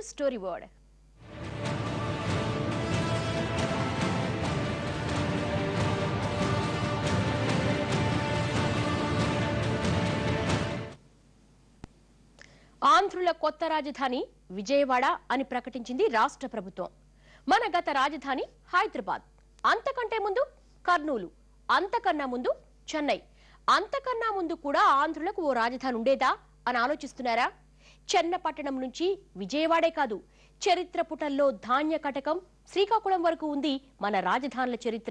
Story word ఆంధ్రుల కొత్త రాజధాని విజయవాడ అని ప్రకటించింది రాష్ట్ర ప్రభుత్వం మన గత రాజధాని హైదరాబాద్ అంతకంటే ముందు కర్నూలు అంతకన్నా ముందు చెన్నై అంతకన్నా ముందు కూడా ఆంధ్రులకు ఓ రాజధాని ఉండేదా అని ఆలోచిస్తున్నారా చెన్నపట్టణం నుంచి విజయవాడే కాదు చరిత్ర పుటల్లో ధాన్య కటకం శ్రీకాకుళం వరకు ఉంది మన రాజధానుల చరిత్ర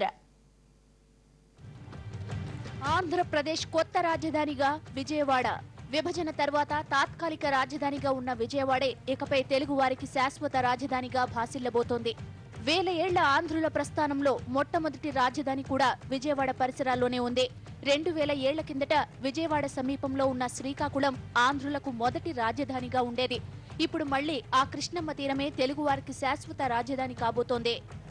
ఆంధ్రప్రదేశ్ కొత్త రాజధానిగా విజయవాడ విభజన తర్వాత తాత్కాలిక రాజధానిగా ఉన్న విజయవాడే ఇకపై తెలుగు వారికి శాశ్వత రాజధానిగా భాసిల్లబోతోంది వేల ఏళ్ల ఆంధ్రుల ప్రస్థానంలో మొట్టమొదటి రాజధాని కూడా విజయవాడ పరిసరాల్లోనే ఉంది రెండు వేల ఏళ్ల కిందట విజయవాడ సమీపంలో ఉన్న శ్రీకాకుళం ఆంధ్రులకు మొదటి రాజధానిగా ఉండేది ఇప్పుడు మళ్లీ ఆ కృష్ణమ్మ తీరమే తెలుగు వారికి శాశ్వత రాజధాని కాబోతోంది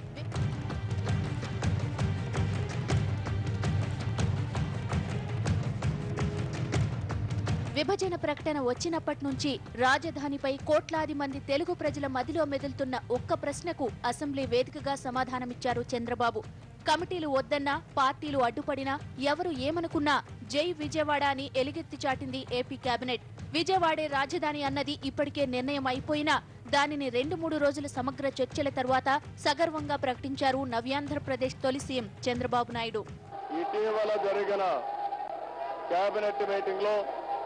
విభజన ప్రకటన వచ్చినప్పటి నుంచి రాజధానిపై కోట్లాది మంది తెలుగు ప్రజల మదిలో మెదులుతున్న ఒక్క ప్రశ్నకు అసెంబ్లీ వేదికగా సమాధానమిచ్చారు చంద్రబాబు కమిటీలు వద్దన్నా పార్టీలు అడ్డుపడినా ఎవరు ఏమనుకున్నా జై విజయవాడ అని ఎలుగెత్తి చాటింది ఏపీ కేబినెట్ విజయవాడే రాజధాని అన్నది ఇప్పటికే నిర్ణయం అయిపోయినా దానిని రెండు మూడు రోజుల సమగ్ర చర్చల తర్వాత సగర్వంగా ప్రకటించారు నవ్యాంధ్రప్రదేశ్ తొలి సీఎం చంద్రబాబు నాయుడు ఇటీవల జరిగిన కేబినెట్ మీటింగ్ లో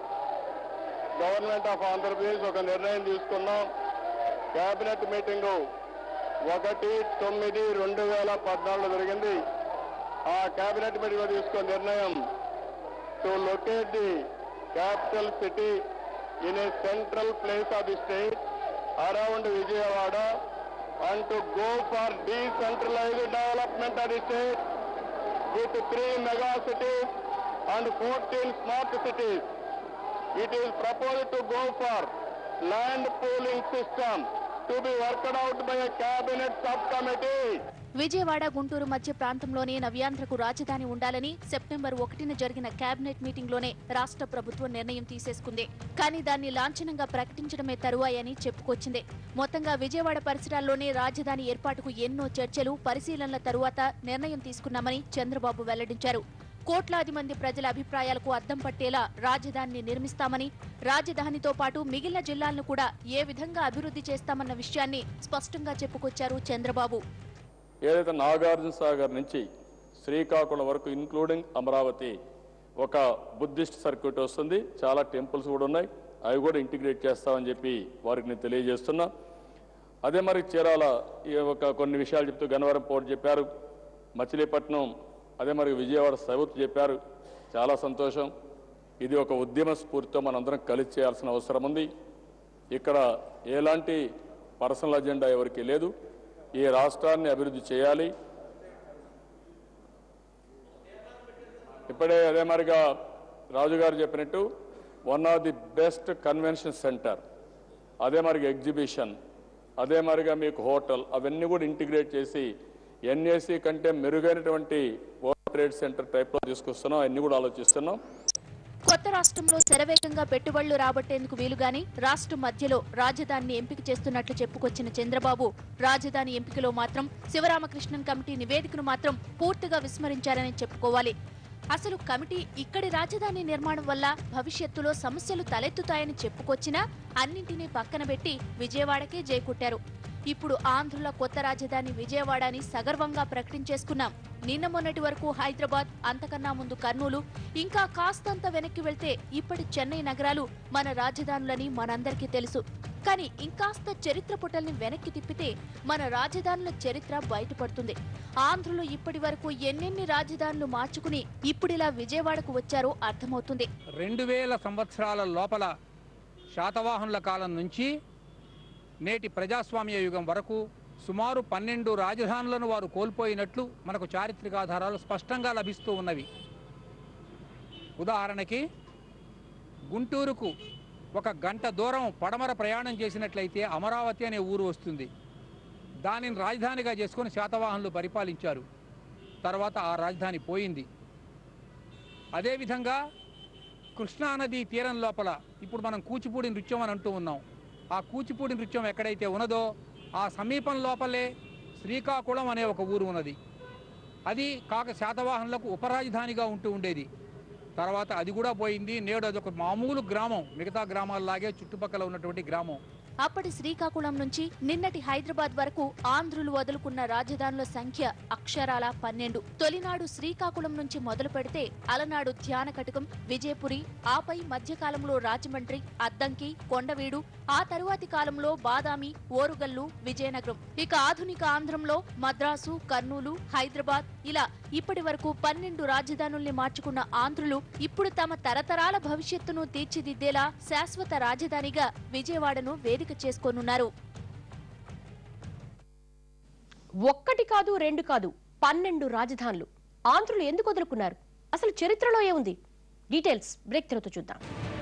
గవర్నమెంట్ ఆఫ్ ఆంధ్రప్రదేశ్ ఒక నిర్ణయం తీసుకున్నాం కేబినెట్ మీటింగ్ ఒకటి తొమ్మిది రెండు వేల పద్నాలుగులో జరిగింది ఆ కేబినెట్ మీటింగ్ లో తీసుకున్న నిర్ణయం to locate the capital city in a central place of the state around Vijayawada and to go for decentralised development of the state with three mega cities and 14 smart cities. It is proposed to go for land pooling system to be worked out by a cabinet subcommittee. Vijayawada Guntur మధ్య ప్రాంతంలోనే నవ్యాంధ్రకు రాజధాని ఉండాలని September ఒకటిన జరిగిన cabinet మీటింగ్లోనే రాష్ట్ర ప్రభుత్వం నిర్ణయం తీసేసుకుంది కానీ దాన్ని లాంఛనంగా ప్రకటించడమే తరువాయని చెప్పుకొచ్చింది మొత్తంగా విజయవాడ పరిసరాల్లోనే రాజధాని ఏర్పాటుకు ఎన్నో చర్చలు పరిశీలనల తరువాత నిర్ణయం తీసుకున్నామని చంద్రబాబు వెల్లడించారు కోట్లాది మంది ప్రజల అభిప్రాయాలకు అద్దం పట్టేలా రాజధానిని నిర్మిస్తామని రాజధానితో పాటు మిగిలిన జిల్లాలను కూడా ఏ విధంగా అభివృద్ధి చేస్తామన్న విషయాన్ని స్పష్టంగా చెప్పుకొచ్చారు చంద్రబాబు ఏదైతే నాగార్జున సాగర్ నుంచి శ్రీకాకుళం వరకు ఇన్క్లూడింగ్ అమరావతి ఒక బుద్ధిస్ట్ సర్క్యూట్ వస్తుంది చాలా టెంపుల్స్ కూడా ఉన్నాయి అవి కూడా ఇంటిగ్రేట్ చేస్తామని చెప్పి వారికి నేను తెలియజేస్తున్నా అదే మరి చీరాల ఈ ఒక కొన్ని విషయాలు చెప్తూ గన్నవరం పోర్ట్ చెప్పారు మచిలీపట్నం అదే మరి విజయవాడ సౌత్ చెప్పారు చాలా సంతోషం ఇది ఒక ఉద్యమ స్ఫూర్తితో మనందరం కలిసి చేయాల్సిన అవసరం ఉంది ఇక్కడ ఎలాంటి పర్సనల్ అజెండా ఎవరికి లేదు ఈ రాష్ట్రాన్ని అభివృద్ధి చేయాలి ఇప్పుడే అదే మరిగా రాజుగారు చెప్పినట్టు one of the best convention centre అదే మరిగా ఎగ్జిబిషన్ అదే మరిగా మీకు హోటల్ అవన్నీ కూడా ఇంటిగ్రేట్ చేసి ఎన్ఏసి కంటే మెరుగైనటువంటి వరల్డ్ ట్రేడ్ సెంటర్ టైప్లో తీసుకొస్తున్నాం అన్ని కూడా ఆలోచిస్తున్నాం కొత్త రాష్ట్రంలో శరవేగంగా పెట్టుబడులు రాబట్టేందుకు వీలుగాని రాష్ట్రం మధ్యలో రాజధానిని ఎంపిక చేస్తున్నట్లు చెప్పుకొచ్చిన చంద్రబాబు రాజధాని ఎంపికలో మాత్రం శివరామకృష్ణన్ కమిటీ నివేదికను మాత్రం పూర్తిగా విస్మరించారని చెప్పుకోవాలి అసలు కమిటీ ఇక్కడి రాజధాని నిర్మాణం వల్ల భవిష్యత్తులో సమస్యలు తలెత్తుతాయని చెప్పుకొచ్చినా అన్నింటినీ పక్కన పెట్టి విజయవాడకే జైకొట్టారు ఇప్పుడు ఆంధ్రుల కొత్త రాజధాని విజయవాడ అని సగర్వంగా ప్రకటించేసుకున్నాం నిన్న మొన్నటి వరకు హైదరాబాద్ అంతకన్నా ముందు కర్నూలు ఇంకా కాస్తంత వెనక్కి వెళ్తే ఇప్పటి చెన్నై నగరాలు మన రాజధానులని మనందరికీ తెలుసు కానీ ఇంకాస్త చరిత్ర పుటల్ని వెనక్కి తిప్పితే మన రాజధానుల చరిత్ర బయటపడుతుంది ఆంధ్రులు ఇప్పటి వరకు ఎన్నెన్ని రాజధానులు మార్చుకుని ఇప్పుడిలా విజయవాడకు వచ్చారో అర్థమవుతుంది రెండు వేల సంవత్సరాల లోపల శాతవాహనుల కాలం నుంచి నేటి ప్రజాస్వామ్య యుగం వరకు సుమారు పన్నెండు రాజధానులను వారు కోల్పోయినట్లు మనకు చారిత్రక ఆధారాలు స్పష్టంగా లభిస్తూ ఉన్నవి ఉదాహరణకి గుంటూరుకు ఒక గంట దూరం పడమర ప్రయాణం చేసినట్లయితే అమరావతి అనే ఊరు వస్తుంది దానిని రాజధానిగా చేసుకొని శాతవాహనులు పరిపాలించారు తర్వాత ఆ రాజధాని పోయింది అదేవిధంగా కృష్ణానది తీరం లోపల ఇప్పుడు మనం కూచిపూడి నృత్యం అని అంటూ ఉన్నాం ఆ కూచిపూడి నృత్యం ఎక్కడైతే ఉన్నదో ఆ సమీపం లోపలే శ్రీకాకుళం అనే ఒక ఊరు ఉన్నది అది కాక శాతవాహనులకు ఉపరాజధానిగా ఉంటూ ఉండేది తర్వాత అది కూడా పోయింది నేడు అదొక మామూలు గ్రామం మిగతా గ్రామాల్లాగే చుట్టుపక్కల ఉన్నటువంటి గ్రామం అప్పటి శ్రీకాకుళం నుంచి నిన్నటి హైదరాబాద్ వరకు ఆంధ్రులు వదులుకున్న రాజధానుల సంఖ్య అక్షరాల పన్నెండు తొలినాడు శ్రీకాకుళం నుంచి మొదలు పెడితే అలనాడు ధ్యానకటకం విజయపురి ఆపై మధ్యకాలంలో రాజమండ్రి అద్దంకి కొండవీడు ఆ తరువాతి కాలంలో బాదామి ఓరుగల్లు విజయనగరం ఇక ఆధునిక ఆంధ్రంలో మద్రాసు కర్నూలు హైదరాబాద్ ఇలా ఇప్పటి వరకు పన్నెండు రాజధానుల్ని మార్చుకున్న ఆంధ్రులు ఇప్పుడు తమ తరతరాల భవిష్యత్తును తీర్చిదిద్దేలా శాశ్వత రాజధానిగా విజయవాడను వేదిక చేసుకోనున్నారు ఒక్కటి కాదు రెండు కాదు పన్నెండు రాజధానులు ఆంధ్రులు ఎందుకు వదులుకున్నారు అసలు చరిత్రలో ఏముంది డీటెయిల్స్ బ్రేక్ తర్వాత చూద్దాం